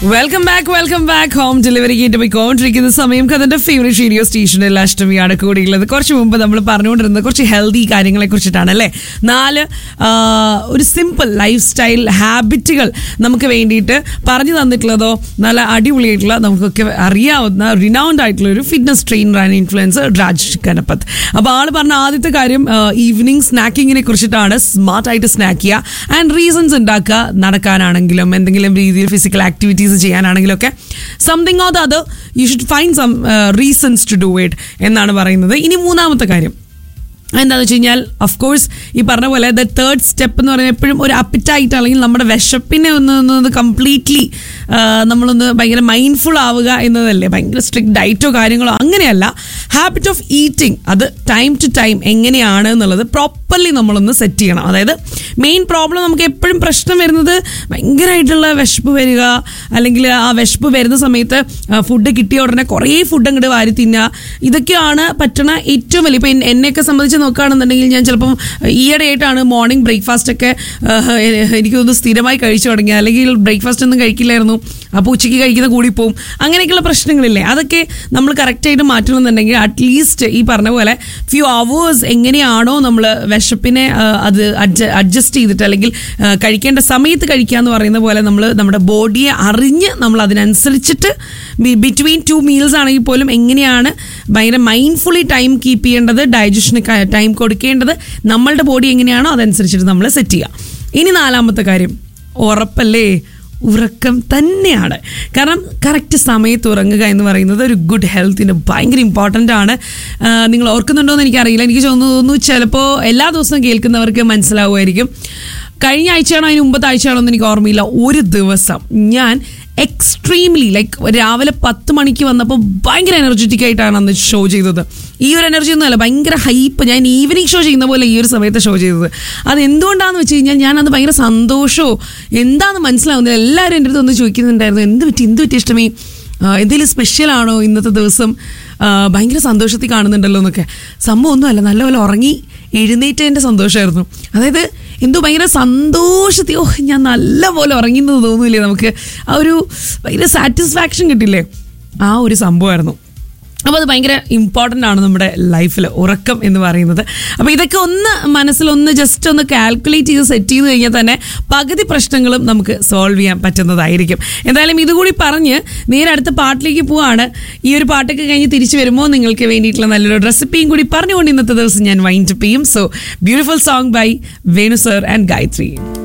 welcome back welcome back home delivery കേട്ട് പോയിക്കൊണ്ടിരിക്കുന്ന സമയം കഥന്റെ ഫേവറേറ്റ് റേഡിയോ സ്റ്റേഷനിൽ അഷ്ടമിയാണ് കൂടിയുള്ളത് കുറച്ച് മുമ്പ് നമ്മൾ പറഞ്ഞുകൊണ്ടിരുന്നത് കുറച്ച് ഹെൽത്തി കാര്യങ്ങളെ കുറിച്ചിട്ടാണ് അല്ലേ നാല് ആ, ഒരു സിമ്പിൾ ലൈഫ് സ്റ്റൈൽ ഹാബിറ്റുകൾ നമുക്ക് വേണ്ടിയിട്ട് പറഞ്ഞു തന്നിട്ടുള്ളതോ നല്ല അടിപൊളിയായിട്ടുള്ള നമുക്കൊക്കെ അറിയാവുന്ന റിനൗണ്ട് ആയിട്ടുള്ള ഒരു fitness trainer and influencer Raj Kanappath അപ്പോൾ ആൾ പറഞ്ഞ ആദ്യത്തെ കാര്യം ഈവനിങ് സ്നാക്കിങ്ങിനെ കുറിച്ചിട്ടാണ് സ്മാർട്ടായിട്ട് സ്നാക്ക് ചെയ്യുക ആൻഡ് റീസൺസ് ഉണ്ടാക്കുക നടക്കാനാണെങ്കിലും എന്തെങ്കിലും രീതിയിൽ ഫിസിക്കൽ ആക്ടിവിറ്റീസ് ചെയ്യാനാണെങ്കിലും ഒക്കെ something or the other you should find some reasons to do it എന്നാണ് പറയുന്നത് ഇനി മൂന്നാമത്തെ കാര്യം എന്താണെന്ന് വെച്ച് കഴിഞ്ഞാൽ ഓഫ് കോഴ്സ് ഈ പറഞ്ഞ പോലെ ദ തേർഡ് സ്റ്റെപ്പ് എന്ന് പറയുന്നത് എപ്പോഴും ഒരു അപ്പിറ്റൈറ്റ് അല്ലെങ്കിൽ നമ്മുടെ വിശപ്പിനെ ഒന്ന് ഒന്ന് കംപ്ലീറ്റ്ലി നമ്മളൊന്ന് ഭയങ്കര മൈൻഡ്ഫുൾ ആവുക എന്നതല്ലേ ഭയങ്കര സ്ട്രിക്റ്റ് ഡയറ്റോ കാര്യങ്ങളോ അങ്ങനെയല്ല ഹാബിറ്റ് ഓഫ് ഈറ്റിംഗ് അത് ടൈം ടു ടൈം എങ്ങനെയാണ് എന്നുള്ളത് പ്രോപ്പർലി നമ്മളൊന്ന് സെറ്റ് ചെയ്യണം അതായത് മെയിൻ പ്രോബ്ലം നമുക്ക് എപ്പോഴും പ്രശ്നം വരുന്നത് ഭയങ്കരമായിട്ടുള്ള വിശപ്പ് വരിക അല്ലെങ്കിൽ ആ വിശപ്പ് വരുന്ന സമയത്ത് ഫുഡ് കിട്ടിയ ഉടനെ കുറേ ഫുഡ് അങ്ങോട്ട് വാരി തിന്നുക ഇതൊക്കെയാണ് പറ്റണ ഏറ്റവും വലിയ ഇപ്പം എന്നെയൊക്കെ സംബന്ധിച്ച് നോക്കുകയാണെന്നുണ്ടെങ്കിൽ ഞാൻ ചിലപ്പം ഈയിടെയായിട്ടാണ് മോർണിംഗ് ബ്രേക്ക്ഫാസ്റ്റ് ഒക്കെ ആഹ്, എനിക്ക് തോന്നുന്നു സ്ഥിരമായി കഴിച്ചു തുടങ്ങി അല്ലെങ്കിൽ ബ്രേക്ക്ഫാസ്റ്റ് ഒന്നും കഴിക്കില്ലായിരുന്നു അപ്പോൾ ഉച്ചയ്ക്ക് കഴിക്കുന്ന കൂടി പോവും അങ്ങനെയൊക്കെയുള്ള പ്രശ്നങ്ങളില്ലേ അതൊക്കെ നമ്മൾ കറക്റ്റായിട്ട് മാറ്റണമെന്നുണ്ടെങ്കിൽ അറ്റ്ലീസ്റ്റ് ഈ പറഞ്ഞ പോലെ ഫ്യൂ അവേഴ്സ് എങ്ങനെയാണോ നമ്മൾ വിശപ്പിനെ ആഹ്, അത് അഡ്ജസ്റ്റ് ചെയ്തിട്ട് അല്ലെങ്കിൽ ആഹ്, കഴിക്കേണ്ട സമയത്ത് കഴിക്കുക എന്ന് പറയുന്ന പോലെ നമ്മൾ നമ്മുടെ ബോഡിയെ അറിഞ്ഞ് നമ്മൾ അതിനനുസരിച്ചിട്ട് ബിറ്റ്വീൻ ടു മീൽസ് ആണെങ്കിൽ പോലും എങ്ങനെയാണ് ഭയങ്കര മൈൻഡ്ഫുള്ളി ടൈം കീപ്പ് ചെയ്യേണ്ടത് ഡൈജഷന് ടൈം കൊടുക്കേണ്ടത് നമ്മളുടെ ബോഡി എങ്ങനെയാണോ അതനുസരിച്ചിട്ട് നമ്മൾ സെറ്റ് ചെയ്യുക ഇനി നാലാമത്തെ കാര്യം ഉറപ്പല്ലേ ഉറക്കം തന്നെയാണ് കാരണം കറക്റ്റ് സമയത്ത് ഉറങ്ങുക എന്ന് പറയുന്നത് ഒരു ഗുഡ് ഹെൽത്തിന് ഭയങ്കര ഇമ്പോർട്ടൻ്റ് ആണ് ആ, നിങ്ങൾ ഓർക്കുന്നുണ്ടോ എന്ന് എനിക്കറിയില്ല എനിക്ക് തോന്നുന്നു ചിലപ്പോൾ എല്ലാ ദിവസവും കേൾക്കുന്നവർക്ക് മനസ്സിലാവുമായിരിക്കും കഴിഞ്ഞ ആഴ്ചയാണോ അതിന് മുമ്പത്തെ ആഴ്ചയാണോ എന്ന് എനിക്ക് ഓർമ്മയില്ല ഒരു ദിവസം ഞാൻ എക്സ്ട്രീംലി ലൈക്ക് രാവിലെ പത്ത് മണിക്ക് വന്നപ്പോൾ ഭയങ്കര എനർജറ്റിക് ആയിട്ടാണ് അന്ന് ഷോ ചെയ്തത് ഈ ഒരു എനർജി ഒന്നുമല്ല ഭയങ്കര ഹൈപ്പ് ഞാൻ ഈവനിങ് ഷോ ചെയ്യുന്ന പോലെ ഈ ഒരു സമയത്ത് ഷോ ചെയ്തത് അത് എന്തുകൊണ്ടാണെന്ന് വെച്ച് കഴിഞ്ഞാൽ ഞാൻ അത് ഭയങ്കര സന്തോഷമോ എന്താണെന്ന് മനസ്സിലാവുന്നില്ല എല്ലാവരും എൻ്റെ അടുത്ത് ഒന്ന് ചോദിക്കുന്നുണ്ടായിരുന്നു എന്ത് പറ്റി എന്ത് പറ്റി ഇഷ്ടമേ ആ, എന്തെങ്കിലും സ്പെഷ്യൽ ആണോ ഇന്നത്തെ ദിവസം ആ, ഭയങ്കര സന്തോഷത്തിൽ കാണുന്നുണ്ടല്ലോ എന്നൊക്കെ സംഭവം ഒന്നുമല്ല നല്ലപോലെ ഉറങ്ങി എഴുന്നേറ്റതിൻ്റെ സന്തോഷമായിരുന്നു അതായത് എന്തോ ഭയങ്കര സന്തോഷത്തിൽ ഓ ഞാൻ നല്ലപോലെ ഉറങ്ങിയെന്ന് തോന്നൂലേ നമുക്ക് ആ ഒരു ഭയങ്കര സാറ്റിസ്ഫാക്ഷൻ കിട്ടില്ലേ ആ ഒരു സംഭവമായിരുന്നു അപ്പോൾ അത് ഭയങ്കര ഇമ്പോർട്ടൻ്റ് ആണ് നമ്മുടെ ലൈഫിൽ ഉറക്കം എന്ന് പറയുന്നത് അപ്പോൾ ഇതൊക്കെ ഒന്ന് മനസ്സിലൊന്ന് ജസ്റ്റ് ഒന്ന് കാൽക്കുലേറ്റ് ചെയ്ത് സെറ്റ് ചെയ്ത് കഴിഞ്ഞാൽ തന്നെ പകുതി പ്രശ്നങ്ങളും നമുക്ക് സോൾവ് ചെയ്യാൻ പറ്റുന്നതായിരിക്കും എന്തായാലും ഇതുകൂടി പറഞ്ഞ് നേരെ അടുത്ത പാട്ടിലേക്ക് പോവാണ് ഈ ഒരു പാട്ടൊക്കെ കഴിഞ്ഞ് തിരിച്ചു വരുമ്പോൾ നിങ്ങൾക്ക് വേണ്ടിയിട്ടുള്ള നല്ലൊരു റെസിപ്പിയും കൂടി പറഞ്ഞുകൊണ്ട് ഇന്നത്തെ ദിവസം ഞാൻ വൈൻഡപ്പ് ചെയ്യും so beautiful song by Venu sir and Gayathri